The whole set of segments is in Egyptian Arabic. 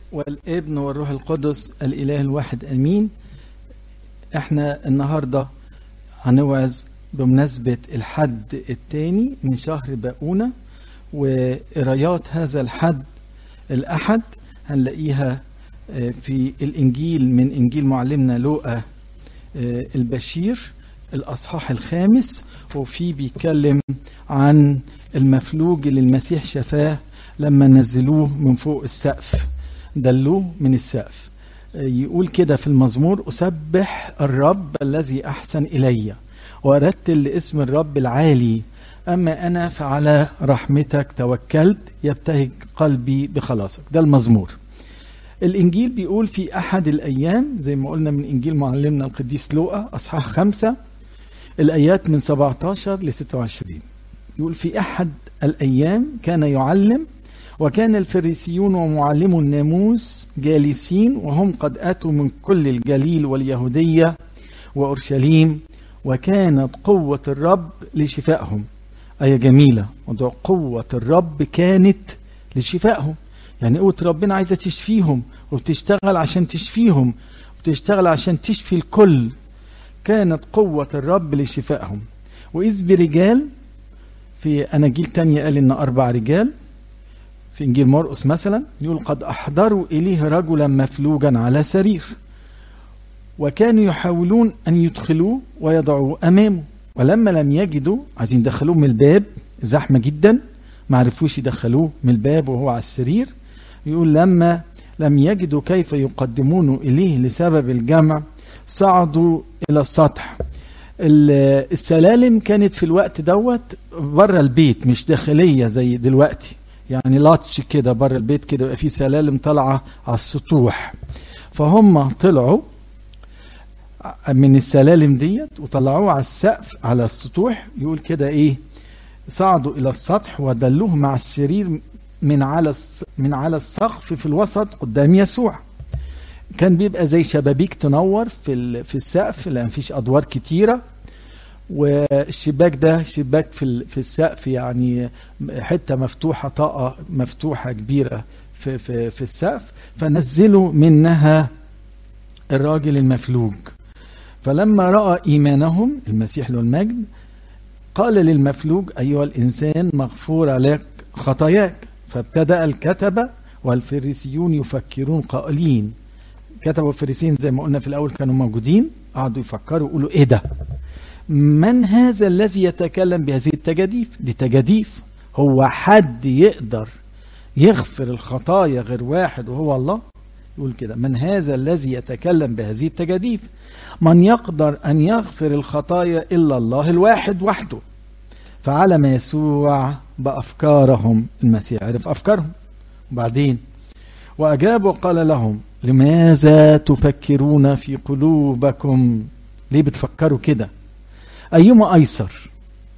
والابن والروح القدس الإله الواحد أمين احنا النهاردة هنوعظ بمناسبة الحد الثاني من شهر باقونة وقرايات هذا الحد الأحد هنلاقيها في الإنجيل من إنجيل معلمنا لوقا البشير الأصحاح الخامس وفي بيتكلم عن المفلوج اللي المسيح شفاه لما نزلوه من فوق السقف دلوه من السقف يقول كده في المزمور أسبح الرب الذي أحسن إلي وأرتل لاسم الرب العالي أما أنا فعلى رحمتك توكلت يبتهج قلبي بخلاصك ده المزمور الإنجيل بيقول في أحد الأيام زي ما قلنا من إنجيل معلمنا القديس لوقا أصحاح خمسة الآيات من 17 ل 26 يقول في أحد الأيام كان يعلم وكان الفريسيون ومعلمو الناموس جالسين وهم قد أتوا من كل الجليل واليهودية وأورشليم وكانت قوة الرب لشفائهم آية جميلة موضوع قوة الرب كانت لشفائهم يعني قوة ربنا عايزة تشفيهم وبتشتغل عشان تشفيهم وبتشتغل عشان تشفي الكل كانت قوة الرب لشفائهم وإذ برجال في أناجيل تانية قال إن أربع رجال في إنجيل مرقس مثلا يقول قد أحضروا إليه رجلا مفلوجا على سرير وكانوا يحاولون أن يدخلوه ويضعوه أمامه ولما لم يجدوا عايزين يدخلوه من الباب زحمة جدا ما عرفوش يدخلوه من الباب وهو على السرير يقول لما لم يجدوا كيف يقدمونه إليه لسبب الجمع صعدوا إلى السطح السلالم كانت في الوقت دوت بره البيت مش داخلية زي دلوقتي يعني لاتش كده بره البيت كده يبقى في سلالم طالعة على السطوح فهم طلعوا من السلالم ديت وطلعوه على السقف على السطوح يقول كده ايه صعدوا الى السطح ودلوه مع السرير من على من على السقف في الوسط قدام يسوع كان بيبقى زي شبابيك تنور في في السقف لان مفيش ادوار كتيره والشباك ده شباك في في السقف يعني حته مفتوحه طاقه مفتوحه كبيره في في في السقف فنزلوا منها الراجل المفلوج فلما راى ايمانهم المسيح له المجد قال للمفلوج ايها الانسان مغفور لك خطاياك فابتدا الكتبه والفريسيون يفكرون قائلين كتبوا الفريسيين زي ما قلنا في الاول كانوا موجودين قعدوا يفكروا يقولوا ايه ده من هذا الذي يتكلم بهذه التجاديف دي تجاديف هو حد يقدر يغفر الخطايا غير واحد وهو الله يقول كده من هذا الذي يتكلم بهذه التجاديف من يقدر أن يغفر الخطايا إلا الله الواحد وحده فعلم يسوع بأفكارهم المسيح عرف أفكارهم وبعدين وأجاب وقال لهم لماذا تفكرون في قلوبكم ليه بتفكروا كده أيما أيسر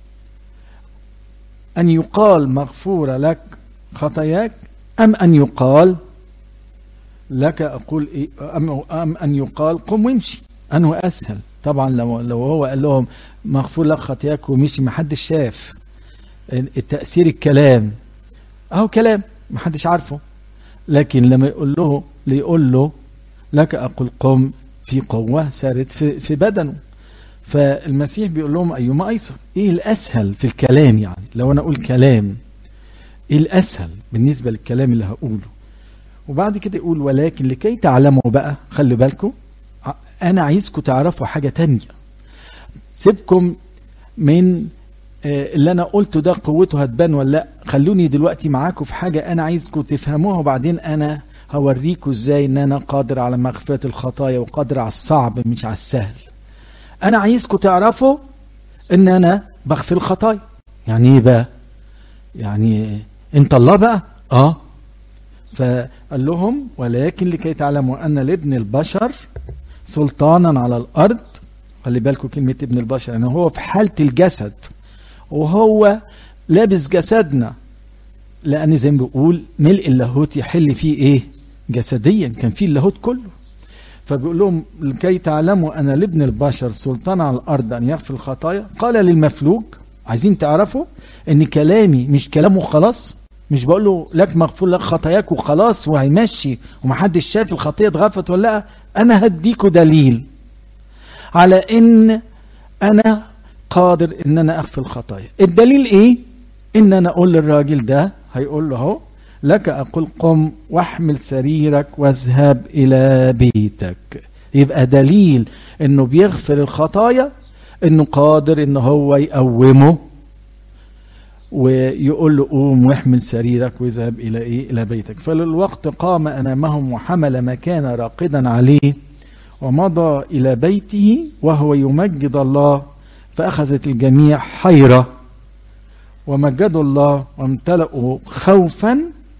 أن يقال مغفورة لك خطاياك أم أن يقال لك أقول إيه أم, أم أن يقال قم وامشي أنه أسهل طبعا لو, لو هو قال لهم مغفور لك خطاياك ومشي ما حدش شاف التأثير الكلام أهو كلام ما حدش عارفه لكن لما يقول له ليقول له لك أقول قم في قوة سارت في, في بدنه فالمسيح بيقول لهم أيما أيسر إيه الأسهل في الكلام يعني لو أنا أقول كلام إيه الأسهل بالنسبة للكلام اللي هقوله وبعد كده يقول ولكن لكي تعلموا بقى خلي بالكم أنا عايزكم تعرفوا حاجة تانية سيبكم من اللي أنا قلته ده قوته هتبان ولا لأ خلوني دلوقتي معاكم في حاجة أنا عايزكم تفهموها وبعدين أنا هوريكم إزاي إن أنا قادر على مغفرة الخطايا وقادر على الصعب مش على السهل انا عايزكم تعرفوا ان انا بغفر الخطايا يعني ايه بقى يعني انت الله بقى اه فقال لهم ولكن لكي تعلموا ان لابن البشر سلطانا على الارض خلي بالكم كلمه ابن البشر يعني هو في حاله الجسد وهو لابس جسدنا لان زي ما بيقول ملء اللاهوت يحل فيه ايه جسديا كان فيه اللاهوت كله فبيقول لهم لكي تعلموا أنا لابن البشر سلطان على الأرض أن يغفر الخطايا قال للمفلوج عايزين تعرفوا أن كلامي مش كلامه خلاص مش بقول له لك مغفور لك خطاياك وخلاص وهيمشي ومحدش شاف الخطيه اتغفت ولا لا انا هديكوا دليل على ان انا قادر ان انا اخفي الخطايا الدليل ايه ان انا اقول للراجل ده هيقول له اهو لك اقول قم واحمل سريرك واذهب الى بيتك يبقى دليل انه بيغفر الخطايا انه قادر ان هو يقومه ويقول له قوم واحمل سريرك واذهب الى ايه الى بيتك فللوقت قام امامهم وحمل ما كان راقدا عليه ومضى الى بيته وهو يمجد الله فاخذت الجميع حيره ومجدوا الله وامتلأوا خوفا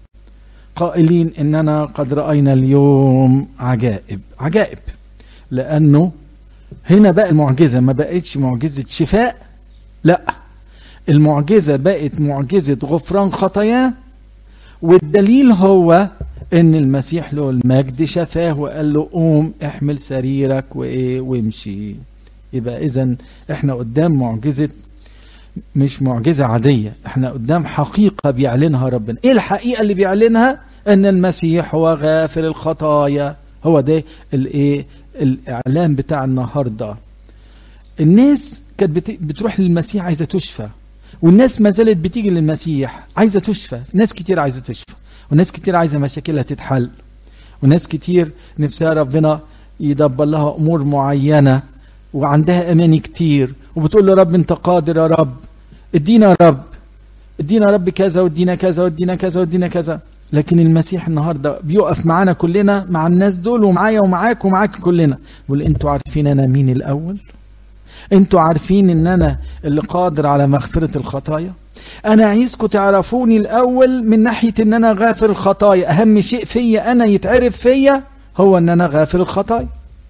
قائلين اننا قد راينا اليوم عجائب عجائب لانه هنا بقى المعجزه ما بقتش معجزه شفاء لا المعجزه بقت معجزه غفران خطاياه والدليل هو ان المسيح له المجد شفاه وقال له قوم احمل سريرك وايه وامشي يبقى اذا احنا قدام معجزه مش معجزه عاديه احنا قدام حقيقه بيعلنها ربنا ايه الحقيقه اللي بيعلنها ان المسيح هو غافر الخطايا هو ده الايه الاعلان بتاع النهارده الناس كانت بتروح للمسيح عايزه تشفى والناس ما زالت بتيجي للمسيح عايزه تشفى ناس كتير عايزه تشفى وناس كتير عايزه مشاكلها تتحل وناس كتير نفسها ربنا يدبر لها امور معينه وعندها اماني كتير وبتقول له رب انت قادر يا رب ادينا يا رب ادينا يا رب كذا وادينا كذا وادينا كذا وادينا كذا لكن المسيح النهارده بيقف معانا كلنا مع الناس دول ومعايا ومعاك ومعاك كلنا بيقول انتوا عارفين انا مين الاول انتوا عارفين ان انا اللي قادر على مغفرة الخطايا انا عايزكم تعرفوني الاول من ناحية ان انا غافر الخطايا اهم شيء فيا انا يتعرف فيا هو ان انا غافر الخطايا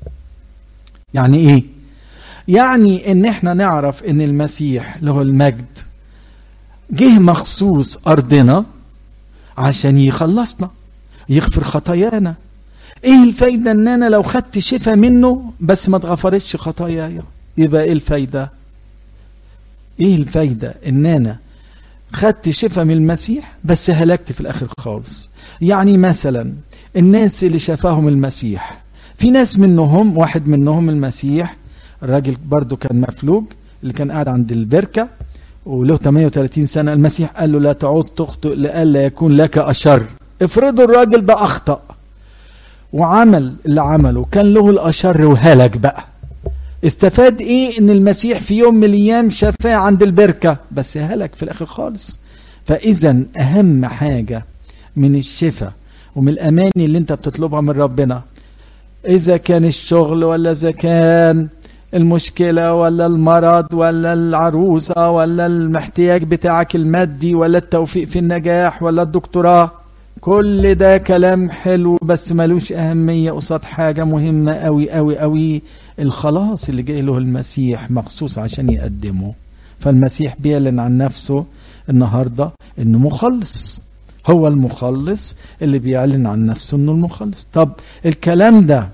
يعني ايه يعني ان احنا نعرف ان المسيح له المجد جه مخصوص ارضنا عشان يخلصنا يغفر خطايانا ايه الفايدة ان انا لو خدت شفاء منه بس ما اتغفرتش خطاياي يبقى ايه الفايدة ايه الفايدة ان انا خدت شفاء من المسيح بس هلكت في الاخر خالص يعني مثلا الناس اللي شفاهم المسيح في ناس منهم واحد منهم المسيح الراجل برضو كان مفلوج اللي كان قاعد عند البركة وله 38 سنة المسيح قال له لا تعود تخطئ لئلا يكون لك أشر افرضوا الراجل ده أخطأ وعمل اللي عمله كان له الأشر وهلك بقى استفاد ايه ان المسيح في يوم من الايام شفاه عند البركة بس هلك في الاخر خالص فاذا اهم حاجة من الشفاء ومن الاماني اللي انت بتطلبها من ربنا اذا كان الشغل ولا اذا كان المشكلة ولا المرض ولا العروسة ولا المحتياج بتاعك المادي ولا التوفيق في النجاح ولا الدكتوراه كل ده كلام حلو بس ملوش أهمية قصاد حاجة مهمة أوي أوي أوي الخلاص اللي جاي له المسيح مخصوص عشان يقدمه فالمسيح بيعلن عن نفسه النهاردة انه مخلص هو المخلص اللي بيعلن عن نفسه انه المخلص طب الكلام ده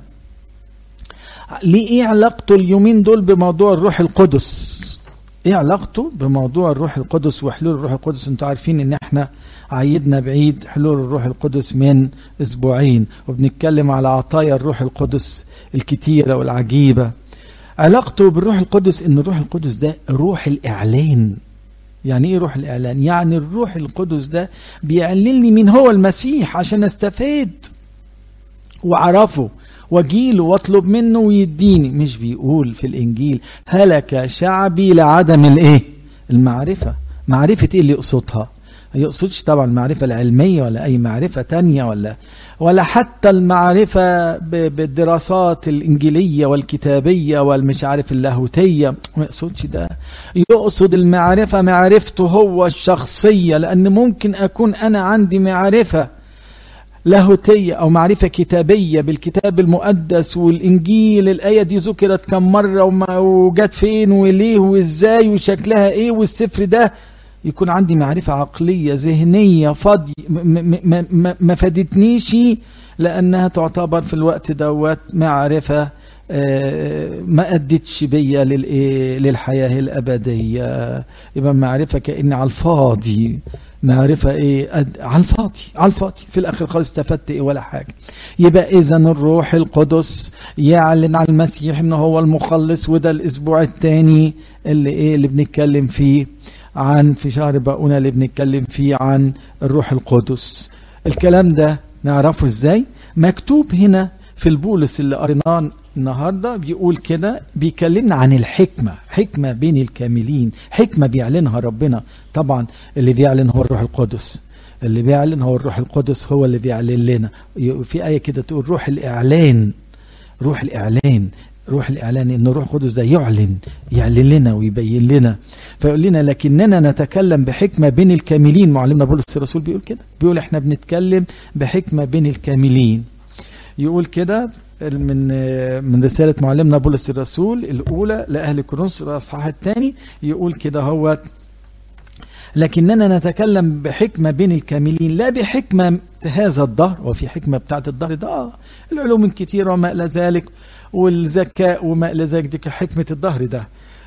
ليه ايه علاقته اليومين دول بموضوع الروح القدس ايه علاقته بموضوع الروح القدس وحلول الروح القدس انتوا عارفين ان احنا عيدنا بعيد حلول الروح القدس من اسبوعين وبنتكلم على عطايا الروح القدس الكتيره والعجيبه علاقته بالروح القدس ان الروح القدس ده روح الاعلان يعني ايه روح الاعلان يعني الروح القدس ده بيعلن لي مين هو المسيح عشان استفاد واعرفه واجيله واطلب منه ويديني مش بيقول في الانجيل هلك شعبي لعدم الايه المعرفه معرفه ايه اللي يقصدها ما يقصدش طبعا المعرفه العلميه ولا اي معرفه تانية ولا ولا حتى المعرفه بالدراسات الانجيليه والكتابيه والمش عارف اللاهوتيه ما يقصدش ده يقصد المعرفه معرفته هو الشخصيه لان ممكن اكون انا عندي معرفه لاهوتية أو معرفة كتابية بالكتاب المقدس والإنجيل الآية دي ذكرت كم مرة وجت فين وليه وإزاي وشكلها إيه والسفر ده يكون عندي معرفة عقلية ذهنية فاضية ما فادتنيش لأنها تعتبر في الوقت دوت معرفة ما أدتش بيا للحياة الأبدية يبقى معرفة كأني على الفاضي معرفة ايه قد- على الفاضي على الفاضي في الاخر خالص استفدت ايه ولا حاجة يبقى اذا الروح القدس يعلن عن المسيح ان هو المخلص وده الاسبوع الثاني اللي ايه اللي بنتكلم فيه عن في شهر باقونا اللي بنتكلم فيه عن الروح القدس الكلام ده نعرفه ازاي مكتوب هنا في البولس اللي قريناه النهارده بيقول كده بيكلمنا عن الحكمه حكمه بين الكاملين حكمه بيعلنها ربنا طبعا اللي بيعلن هو الروح القدس اللي بيعلن هو الروح القدس هو اللي بيعلن لنا في ايه كده تقول روح الاعلان روح الاعلان روح الاعلان ان الروح القدس ده يعلن يعلن لنا ويبين لنا فيقول لنا لكننا نتكلم بحكمه بين الكاملين معلمنا بولس الرسول بيقول كده بيقول احنا بنتكلم بحكمه بين الكاملين يقول كده من من رساله معلمنا بولس الرسول الاولى لاهل كورنثوس الاصحاح الثاني يقول كده هو لكننا نتكلم بحكمة بين الكاملين لا بحكمة هذا الدهر وفي حكمة بتاعت الدهر ده آه العلوم الكتيرة وما إلى ذلك والذكاء وما إلى ذلك دي حكمة الدهر ده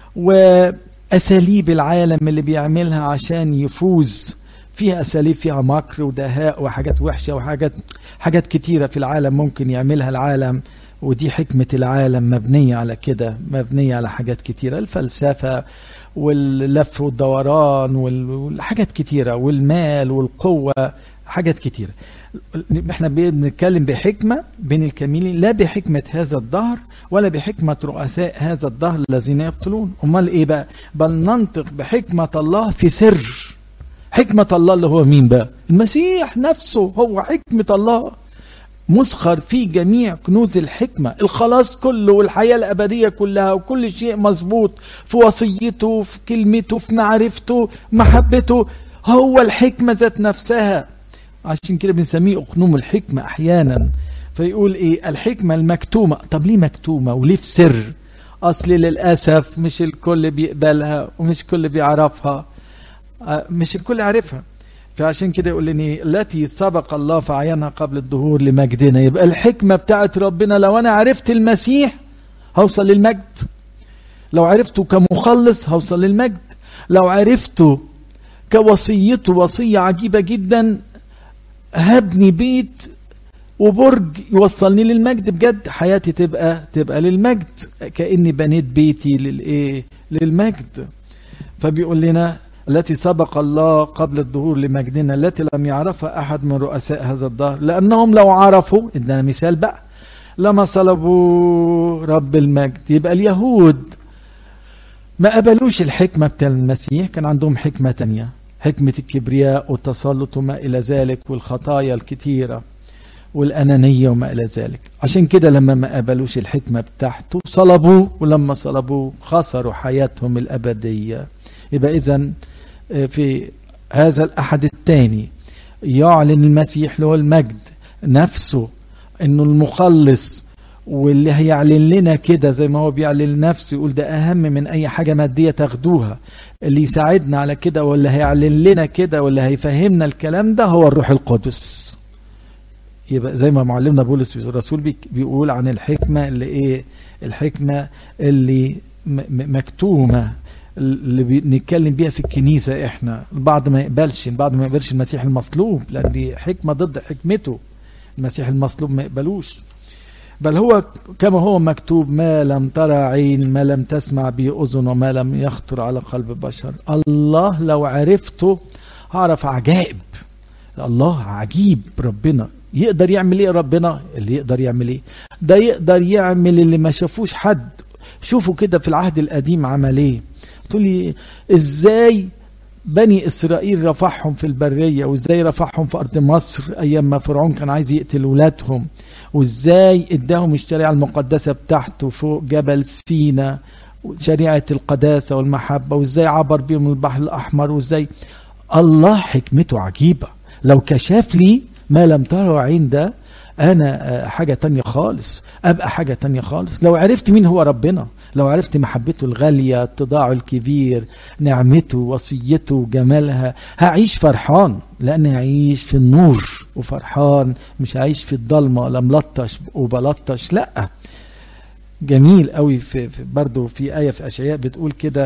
وأساليب العالم اللي بيعملها عشان يفوز فيها أساليب فيها مكر ودهاء وحاجات وحشة وحاجات حاجات كتيرة في العالم ممكن يعملها العالم ودي حكمة العالم مبنية على كده مبنية على حاجات كتيرة الفلسفة واللف والدوران والحاجات كتيرة والمال والقوة حاجات كتيرة احنا بنتكلم بحكمة بين الكاملين لا بحكمة هذا الدهر ولا بحكمة رؤساء هذا الدهر الذين يبطلون امال ايه بقى بل ننطق بحكمة الله في سر حكمة الله اللي هو مين بقى المسيح نفسه هو حكمة الله مسخر في جميع كنوز الحكمة الخلاص كله والحياة الأبدية كلها وكل شيء مظبوط في وصيته في كلمته في معرفته محبته هو الحكمة ذات نفسها عشان كده بنسميه أقنوم الحكمة أحيانا فيقول إيه الحكمة المكتومة طب ليه مكتومة وليه في سر أصل للأسف مش الكل بيقبلها ومش الكل بيعرفها مش الكل عارفها فعشان كده يقول لي التي سبق الله فعينها قبل الظهور لمجدنا يبقى الحكمة بتاعت ربنا لو أنا عرفت المسيح هوصل للمجد لو عرفته كمخلص هوصل للمجد لو عرفته كوصيته وصية عجيبة جدا هبني بيت وبرج يوصلني للمجد بجد حياتي تبقى تبقى للمجد كأني بنيت بيتي للإيه للمجد فبيقول لنا التي سبق الله قبل الظهور لمجدنا التي لم يعرفها أحد من رؤساء هذا الدهر لأنهم لو عرفوا إدنا مثال بقى لما صلبوا رب المجد يبقى اليهود ما قبلوش الحكمة بتاع المسيح كان عندهم حكمة تانية حكمة الكبرياء والتسلط وما إلى ذلك والخطايا الكتيرة والأنانية وما إلى ذلك عشان كده لما ما قبلوش الحكمة بتاعته صلبوه ولما صلبوه خسروا حياتهم الأبدية يبقى إذا في هذا الأحد الثاني يعلن المسيح له المجد نفسه انه المخلص واللي هيعلن لنا كده زي ما هو بيعلن نفسه يقول ده اهم من اي حاجه ماديه تاخدوها اللي يساعدنا على كده واللي هيعلن لنا كده واللي هيفهمنا الكلام ده هو الروح القدس يبقى زي ما معلمنا بولس الرسول بيقول عن الحكمه اللي ايه الحكمه اللي مكتومه اللي بنتكلم بيها في الكنيسة احنا البعض ما يقبلش البعض ما يقبلش المسيح المصلوب لأن دي حكمة ضد حكمته المسيح المصلوب ما يقبلوش بل هو كما هو مكتوب ما لم ترى عين ما لم تسمع به أذن وما لم يخطر على قلب بشر الله لو عرفته هعرف عجائب الله عجيب ربنا يقدر يعمل ايه ربنا اللي يقدر يعمل ايه ده يقدر يعمل اللي ما شافوش حد شوفوا كده في العهد القديم عمل ايه تقول لي ازاي بني اسرائيل رفعهم في البريه وازاي رفعهم في ارض مصر ايام ما فرعون كان عايز يقتل ولادهم وازاي اداهم الشريعه المقدسه بتاعته فوق جبل سينا شريعه القداسه والمحبه وازاي عبر بيهم البحر الاحمر وازاي الله حكمته عجيبه لو كشف لي ما لم تره عين ده انا حاجه تانية خالص ابقى حاجه تانية خالص لو عرفت مين هو ربنا لو عرفت محبته الغالية اتضاعه الكبير نعمته وصيته جمالها هعيش فرحان لأن هعيش في النور وفرحان مش هعيش في الضلمة ولا ملطش وبلطش لأ جميل قوي في, في برضه في آية في أشعياء بتقول كده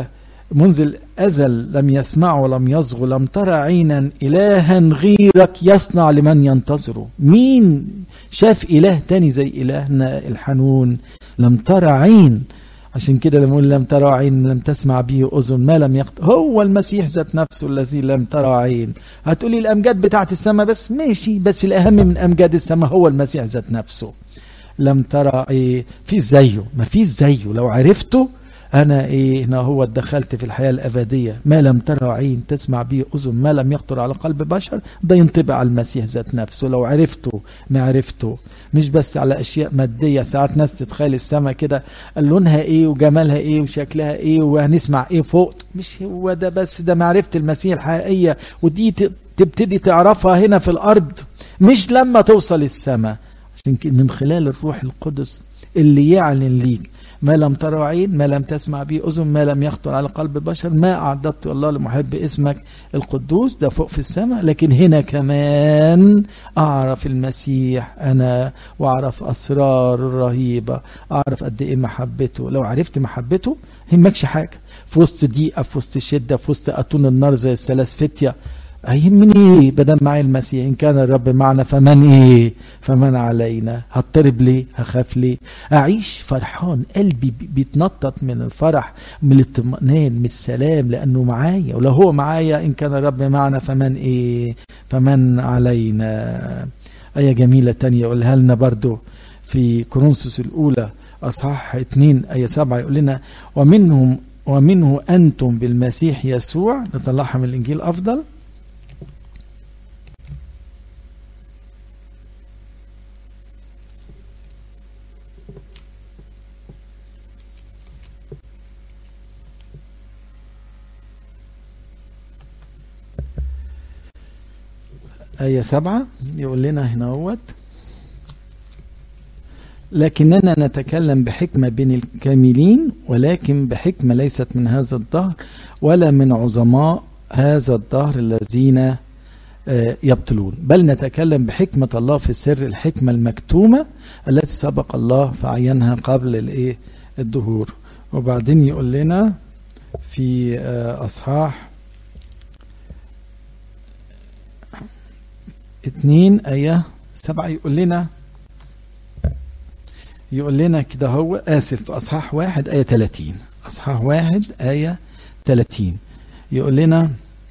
منذ الأزل لم يسمع ولم يصغ لم ترى عينا إلها غيرك يصنع لمن ينتصره مين شاف إله تاني زي إلهنا الحنون لم ترى عين عشان كده لما يقول لم ترى عين لم تسمع به أذن ما لم يقت هو المسيح ذات نفسه الذي لم ترى عين هتقولي الأمجاد بتاعت السماء بس ماشي بس الأهم من أمجاد السماء هو المسيح ذات نفسه لم ترى ايه في زيه ما فيش زيه لو عرفته انا ايه هنا هو دخلت في الحياه الابديه ما لم ترى عين تسمع به اذن ما لم يخطر على قلب بشر ده ينطبق على المسيح ذات نفسه لو عرفته معرفته مش بس على اشياء ماديه ساعات ناس تتخيل السماء كده لونها ايه وجمالها ايه وشكلها ايه وهنسمع ايه فوق مش هو ده بس ده معرفه المسيح الحقيقيه ودي تبتدي تعرفها هنا في الارض مش لما توصل السماء من خلال الروح القدس اللي يعلن ليك ما لم ترى عين ما لم تسمع به أذن ما لم يخطر على قلب البشر ما أعددت الله لمحب اسمك القدوس ده فوق في السماء لكن هنا كمان أعرف المسيح أنا وأعرف أسرار رهيبة أعرف قد إيه محبته لو عرفت محبته همكش حاجة في وسط ضيقة في وسط شدة في وسط أتون النار زي الثلاث فتية هيهمني ايه بدل معي المسيح ان كان الرب معنا فمن ايه فمن علينا هضطرب ليه هخاف ليه اعيش فرحان قلبي بيتنطط من الفرح من الاطمئنان من السلام لانه معايا ولو هو معايا ان كان الرب معنا فمن ايه فمن علينا ايه جميله تانية يقولها لنا برضو في كورنثوس الاولى اصحاح 2 ايه 7 يقول لنا ومنهم ومنه انتم بالمسيح يسوع نطلعها من الانجيل افضل آية سبعة يقول لنا هنا هوت لكننا نتكلم بحكمة بين الكاملين ولكن بحكمة ليست من هذا الدهر ولا من عظماء هذا الدهر الذين يبطلون بل نتكلم بحكمة الله في السر الحكمة المكتومة التي سبق الله فعينها قبل الايه الدهور وبعدين يقول لنا في أصحاح اتنين آية سبعة يقول لنا يقول لنا كده هو آسف في أصحاح واحد آية تلاتين أصحاح واحد آية تلاتين يقول لنا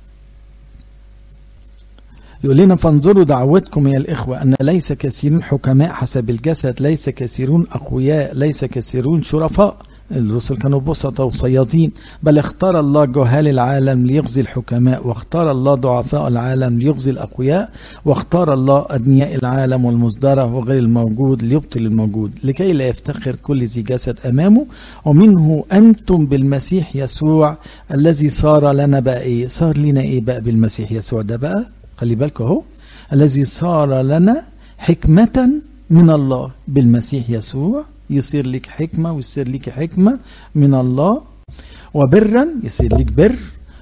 يقول لنا فانظروا دعوتكم يا الإخوة أن ليس كثيرون حكماء حسب الجسد ليس كثيرون أقوياء ليس كثيرون شرفاء الرسل كانوا بسطة وصيادين بل اختار الله جهال العالم ليغزي الحكماء واختار الله ضعفاء العالم ليغزي الأقوياء واختار الله أدنياء العالم والمصدرة وغير الموجود ليبطل الموجود لكي لا يفتخر كل ذي جسد أمامه ومنه أنتم بالمسيح يسوع الذي صار لنا بقى إيه صار لنا إيه بقى بالمسيح يسوع ده بقى خلي بالكم أهو الذي صار لنا حكمة من الله بالمسيح يسوع يصير لك حكمة ويصير لك حكمة من الله وبرا يصير لك بر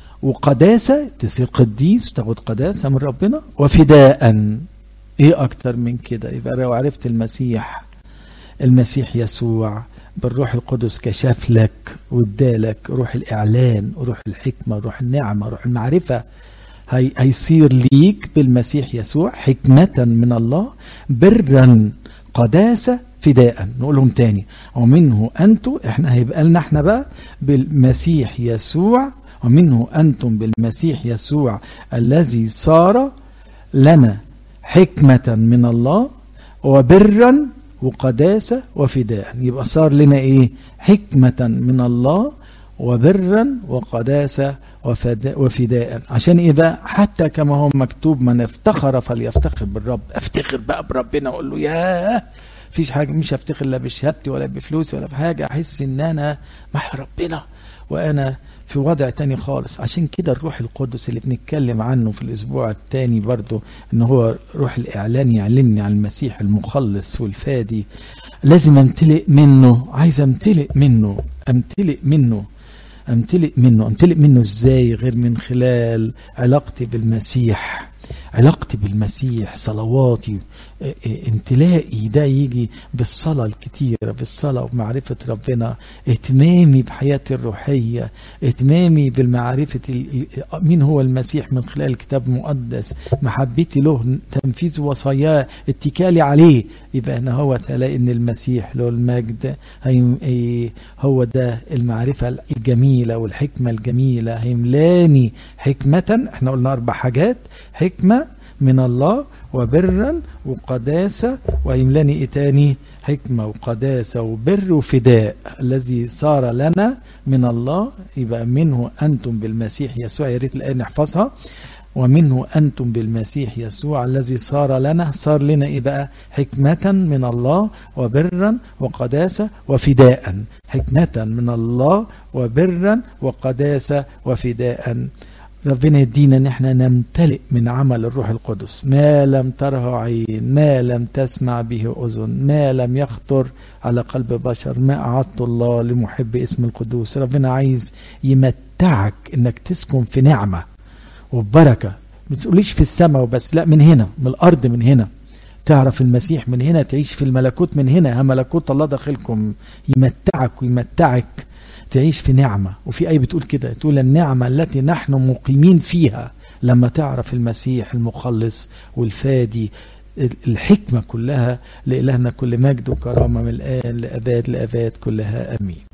وقداسة تصير قديس وتاخد قداسة من ربنا وفداء ايه اكتر من كده يبقى لو عرفت المسيح المسيح يسوع بالروح القدس كشف لك وادالك روح الاعلان وروح الحكمة وروح النعمة وروح المعرفة هي هيصير ليك بالمسيح يسوع حكمة من الله برا قداسة فداء نقولهم تاني ومنه أنتم احنا هيبقى لنا احنا بقى بالمسيح يسوع ومنه أنتم بالمسيح يسوع الذي صار لنا حكمة من الله وبرا وقداسة وفداء يبقى صار لنا ايه حكمة من الله وبرا وقداسة وفداء عشان ايه بقى حتى كما هو مكتوب من افتخر فليفتخر بالرب افتخر بقى بربنا اقول له ياه فيش حاجة مش هفتخر لا بشهادتي ولا بفلوسي ولا بحاجة أحس إن أنا مع ربنا وأنا في وضع تاني خالص عشان كده الروح القدس اللي بنتكلم عنه في الأسبوع التاني برضو إن هو روح الإعلان يعلمني عن المسيح المخلص والفادي لازم أمتلئ منه عايز أمتلئ منه أمتلئ منه أمتلئ منه أمتلئ منه إزاي غير من خلال علاقتي بالمسيح علاقتي بالمسيح صلواتي امتلائي ده يجي بالصلاة الكتيرة بالصلاة ومعرفة ربنا اهتمامي بحياتي الروحية اهتمامي بالمعرفة مين هو المسيح من خلال الكتاب المقدس محبتي له تنفيذ وصاياه اتكالي عليه يبقى هنا هو تلاقي ان المسيح له المجد هو ده المعرفة الجميلة والحكمة الجميلة هيملاني حكمة احنا قلنا اربع حاجات حكمة من الله وبرا وقداسة ويملاني ايه تاني حكمة وقداسة وبر وفداء الذي صار لنا من الله يبقى منه أنتم بالمسيح يسوع يا ريت الآن نحفظها ومنه أنتم بالمسيح يسوع الذي صار لنا صار لنا إيه بقى حكمة من الله وبرا وقداسة وفداء حكمة من الله وبرا وقداسة وفداء ربنا يدينا ان احنا نمتلئ من عمل الروح القدس ما لم تره عين ما لم تسمع به اذن ما لم يخطر على قلب بشر ما اعدت الله لمحب اسم القدوس ربنا عايز يمتعك انك تسكن في نعمه وبركه ما تقوليش في السماء وبس لا من هنا من الارض من هنا تعرف المسيح من هنا تعيش في الملكوت من هنا ها ملكوت الله داخلكم يمتعك ويمتعك تعيش في نعمة وفي أي بتقول كده تقول النعمة التي نحن مقيمين فيها لما تعرف المسيح المخلص والفادي الحكمة كلها لإلهنا كل مجد وكرامة من الآن لأباد لأباد كلها أمين